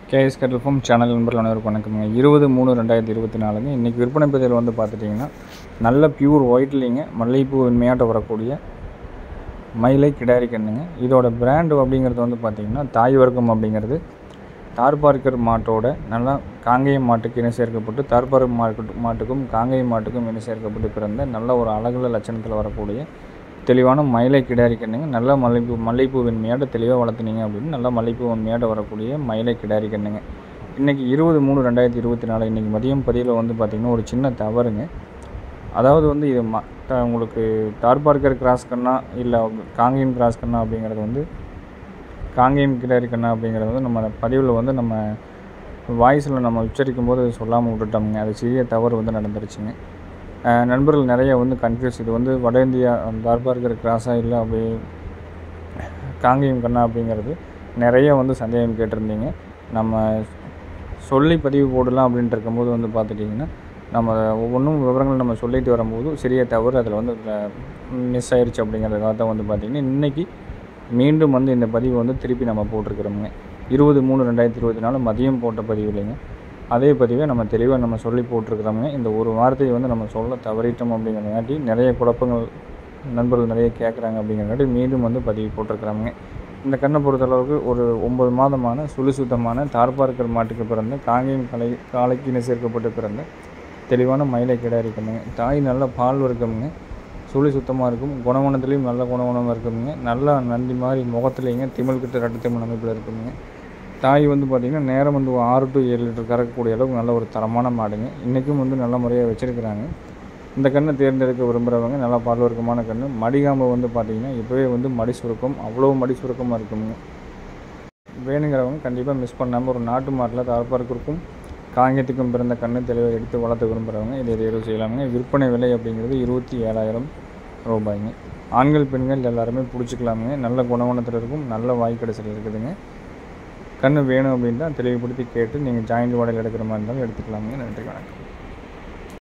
KS கட்டல் form channel நண்பர்கள் அனைவருக்கும் வணக்கம்ங்க இருபது மூணு ரெண்டாயிரத்தி இருபத்தி நாலுங்க இன்றைக்கி விற்பனை பதிவில் வந்து பார்த்துட்டிங்கன்னா நல்ல பியூர் ஒயிட்லிங்க மல்லிகைப்பூ வெண்மையாட்ட வரக்கூடிய மயிலை கிடாரி கண்ணுங்க இதோட பிராண்டு அப்படிங்கிறது வந்து பார்த்திங்கன்னா தாய் வர்க்கம் அப்படிங்கிறது தார்பார்க்கர் மாட்டோட நல்லா காங்கேயம் மாட்டுக்கு இணை சேர்க்கப்பட்டு தார்பார்க்கர் மாட்டு மாட்டுக்கும் காங்கேயம் மாட்டுக்கும் இணை சேர்க்கப்பட்டு பிறந்த நல்ல ஒரு அழகுல லட்சணத்தில் வரக்கூடிய தெளிவான மயிலை கிடாரி கண்ணுங்க நல்லா மல்லிகைப்பூ மல்லிகைப்பூ வெண்மையாட்ட தெளிவாக வளர்த்துனீங்க அப்படின்னு நல்லா மல்லிகைப்பூ வெண்மையாட்ட வரக்கூடிய மயிலை கிடாரி கண்ணுங்க இன்றைக்கி இருபது மூணு ரெண்டாயிரத்தி இருபத்தி நாலு இன்றைக்கி மதியம் பதிவில் வந்து பார்த்திங்கன்னா ஒரு சின்ன தவறுங்க அதாவது வந்து இது ம த- உங்களுக்கு டார்பார்க்கர் கிராஸ் கண்ணா இல்லை காங்கேயம் கிராஸ் கண்ணா அப்படிங்கிறது வந்து காங்கேயம் கிடாரி கண்ணா அப்படிங்கிறது வந்து நம்ம பதிவில் வந்து நம்ம வாய்ஸில் நம்ம உச்சரிக்கும் போது சொல்லாமல் விட்டுட்டோம்ங்க அது சிறிய தவறு வந்து நடந்துருச்சுங்க அஹ் நண்பர்கள் நிறைய வந்து கன்ஃபியூஸ் இது வந்து வட இந்தியா டார்பார்க்கர் கிராஸாக இல்லை அப்படி காங்கேயம் கண்ணா அப்படிங்கிறது நிறைய வந்து சந்தேகம் கேட்டிருந்தீங்க நம்ம சொல்லி பதிவு போடலாம் அப்படின்ட்டு இருக்கும்போது வந்து பார்த்துட்டிங்கன்னா நம்ம ஒவ்வொன்றும் விவரங்கள் நம்ம சொல்லிட்டு வரும்போது சிறிய தவறு அதில் வந்து மிஸ் ஆயிடுச்சு அப்படிங்கிறதுக்காக தான் வந்து பார்த்திங்கன்னா இன்றைக்கி மீண்டும் வந்து இந்த பதிவு வந்து திருப்பி நம்ம போட்டிருக்கிறோமுங்க இருபது மூணு ரெண்டாயிரத்தி இருபத்தி நாலு மதியம் போட்ட பதிவு இல்லைங்க அதே பதிவை நம்ம தெளிவாக நம்ம சொல்லி போட்டிருக்கிறோமுங்க இந்த ஒரு வார்த்தையை வந்து நம்ம சொல்ல தவறிட்டோம் அப்படிங்கிறங்காட்டி நிறைய குழப்பங்கள் நண்பர்கள் நிறைய கேட்குறாங்க அப்படிங்கிறங்காட்டி மீண்டும் வந்து பதிவு போட்டிருக்கிறாங்க இந்த கண்ணை பொறுத்தளவுக்கு ஒரு ஒன்பது மாதமான சுழி சுத்தமான தார்பார்க்கர் மாட்டுக்கு பிறந்த காங்கேயம் கலை காலைக்கின சேர்க்கப்பட்டு பிறந்த தெளிவான மயிலை கிடாரி கண்ணுங்க தாய் நல்ல பால் வர்க்கமுங்க சுழி சுத்தமாக இருக்கும் குணகுணத்துலேயும் நல்ல குணகுணமாக இருக்குங்க நல்லா நந்தி மாதிரி முகத்துலேங்க திமிழ் கிட்ட ரெட்டு திமிழ் அமைப்பில் இருக்குங்க தாய் வந்து பார்த்திங்கன்னா நேரம் வந்து ஒரு ஆறு டு ஏழு லிட்டர் கறக்கக்கூடிய அளவுக்கு நல்ல ஒரு தரமான மாடுங்க இன்றைக்கும் வந்து நல்ல முறையாக வச்சுருக்கிறாங்க இந்த கண்ணை தேர்ந்தெடுக்க விரும்புகிறவங்க நல்லா பால் வர்க்கமான கன்று மடிகாம்பு வந்து பார்த்திங்கன்னா இப்போவே வந்து மடி சுருக்கம் அவ்வளோ மடி சுருக்கமாக இருக்குங்க வேணுங்கிறவங்க கண்டிப்பாக மிஸ் பண்ணாமல் ஒரு நாட்டு மாட்டில் தார்பார்க்கிற்கும் காங்கேயத்துக்கும் பிறந்த கண்ணை தெளிவாக எடுத்து வளர்த்த விரும்புகிறவங்க இதை தேர்வு செய்யலாமுங்க விற்பனை விலை அப்படிங்கிறது இருபத்தி ஏழாயிரம் ரூபாய்ங்க ஆண்கள் பெண்கள் எல்லாருமே பிடிச்சிக்கலாமுங்க நல்ல குணவனத்தில் இருக்கும் நல்ல வாய் கடைசியில் இருக்குதுங்க கண்ணு வேணும் அப்படின்னா தெளிவுபடுத்தி கேட்டு நீங்கள் ஜாயிண்ட் வாடகை எடுக்கிற மாதிரி இருந்தாலும் எடுத்துக்கலாமுங்க நன்றி வணக்கம்